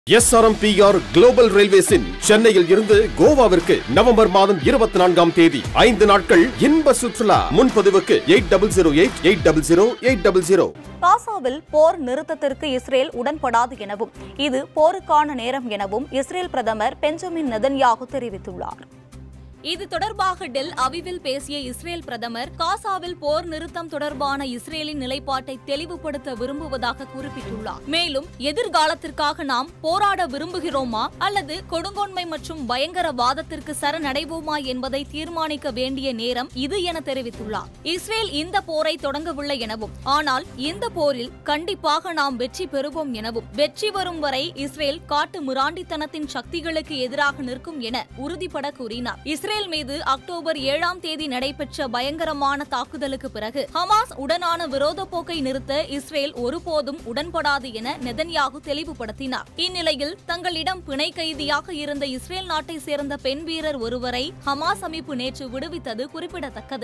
SRMPR global ரயில்வேஸின் சென்னையில் இருந்து கோவாவிற்கு November மாதம் இருபத்தி நான்காம் தேதி ஐந்து நாட்கள் இன்ப சுற்றுலா முன்பதிவுக்கு eight double zero eight eight double zero eight double zero காசாவில் போர் நிறுத்தத்திற்கு இஸ்ரேல் உடன்படாது எனவும் இது போருக்கான நேரம் எனவும் இஸ்ரேல் பிரதமர் பெஞ்சமின் நெதன்யாகு தெரிவித்துள்ளார் இது தொடர்பாக டெல் அவிவில் பேசிய இஸ்ரேல் பிரதமர் காசாவில் போர் நிறுத்தம் தொடர்பான இஸ்ரேலின் நிலைப்பாட்டை தெளிவுபடுத்த விரும்புவதாக குறிப்பிட்டுள்ளார் மேலும் எதிர்காலத்திற்காக நாம் போராட விரும்புகிறோமா அல்லது கொடுங்கோன்மை மற்றும் பயங்கரவாதத்திற்கு சரணடைவோமா என்பதை தீர்மானிக்க வேண்டிய நேரம் இது என தெரிவித்துள்ளார் இஸ்ரேல் இந்த போரை தொடங்கவில்லை எனவும் ஆனால் இந்த போரில் கண்டிப்பாக நாம் வெற்றி பெறுவோம் எனவும் வெற்றி வரும் வரை இஸ்ரேல் காட்டு மிராண்டித்தனத்தின் சக்திகளுக்கு எதிராக நிற்கும் என உறுதிபட கூறினார் இஸ்ரேல் மீது அக்டோபர் ஏழாம் தேதி நடைபெற்ற பயங்கரமான தாக்குதலுக்கு பிறகு ஹமாஸ் உடனான விரோத போக்கை நிறுத்த இஸ்ரேல் ஒருபோதும் உடன்படாது என நெதன்யாகு தெளிவுபடுத்தினார் இந்நிலையில் தங்களிடம் பிணை கைதியாக இருந்த இஸ்ரேல் நாட்டை சேர்ந்த பெண் வீரர் ஒருவரை ஹமாஸ் அமைப்பு நேற்று விடுவித்தது குறிப்பிடத்தக்கது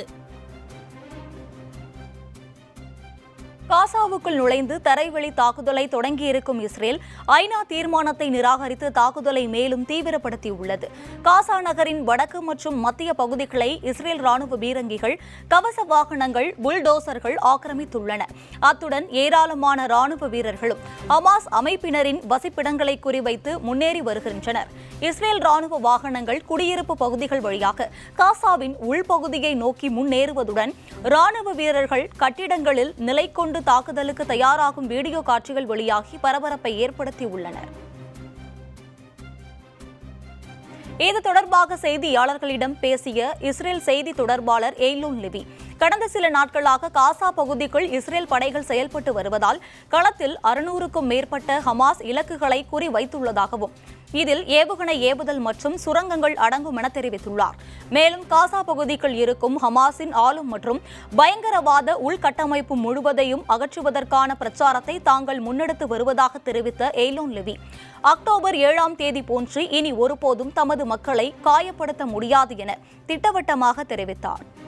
காசாவுக்குள் நுழைந்து தரைவழி தாக்குதலை தொடங்கியிருக்கும் இஸ்ரேல் ஐநா தீர்மானத்தை நிராகரித்து தாக்குதலை மேலும் தீவிரப்படுத்தியுள்ளது காசா நகரின் வடக்கு மற்றும் மத்திய பகுதிகளை இஸ்ரேல் ராணுவ பீரங்கிகள் கவச வாகனங்கள் புல்டோசர்கள் ஆக்கிரமித்துள்ளன அத்துடன் ஏராளமான ராணுவ வீரர்களும் ஹமாஸ் அமைப்பினரின் வசிப்பிடங்களை குறிவைத்து முன்னேறி வருகின்றனர் இஸ்ரேல் ராணுவ வாகனங்கள் குடியிருப்பு பகுதிகள் வழியாக காசாவின் உள்பகுதியை நோக்கி முன்னேறுவதுடன் ராணுவ வீரர்கள் கட்டிடங்களில் நிலை கொண்டு தாக்குதலுக்கு தயாராகும் வீடியோ காட்சிகள் வெளியாகி பரபரப்பை ஏற்படுத்தியுள்ளனர் இது தொடர்பாக செய்தியாளர்களிடம் பேசிய இஸ்ரேல் செய்தி தொடர்பாளர் எய்லோன் லிவி கடந்த சில நாட்களாக காசா பகுதிக்குள் இஸ்ரேல் படைகள் செயல்பட்டு வருவதால் களத்தில் அறுநூறுக்கும் மேற்பட்ட ஹமாஸ் இலக்குகளை குறிவைத்துள்ளதாகவும் இதில் ஏவுகணை ஏவுதல் மற்றும் சுரங்கங்கள் அடங்கும் என தெரிவித்துள்ளார் மேலும் காசா பகுதிக்குள் இருக்கும் ஹமாஸின் ஆளும் மற்றும் பயங்கரவாத உள்கட்டமைப்பு முழுவதையும் அகற்றுவதற்கான பிரச்சாரத்தை தாங்கள் முன்னெடுத்து வருவதாக தெரிவித்த எய்லோன் லிவி அக்டோபர் ஏழாம் தேதி போன்று இனி ஒருபோதும் தமது மக்களை காயப்படுத்த முடியாது என திட்டவட்டமாக தெரிவித்தார்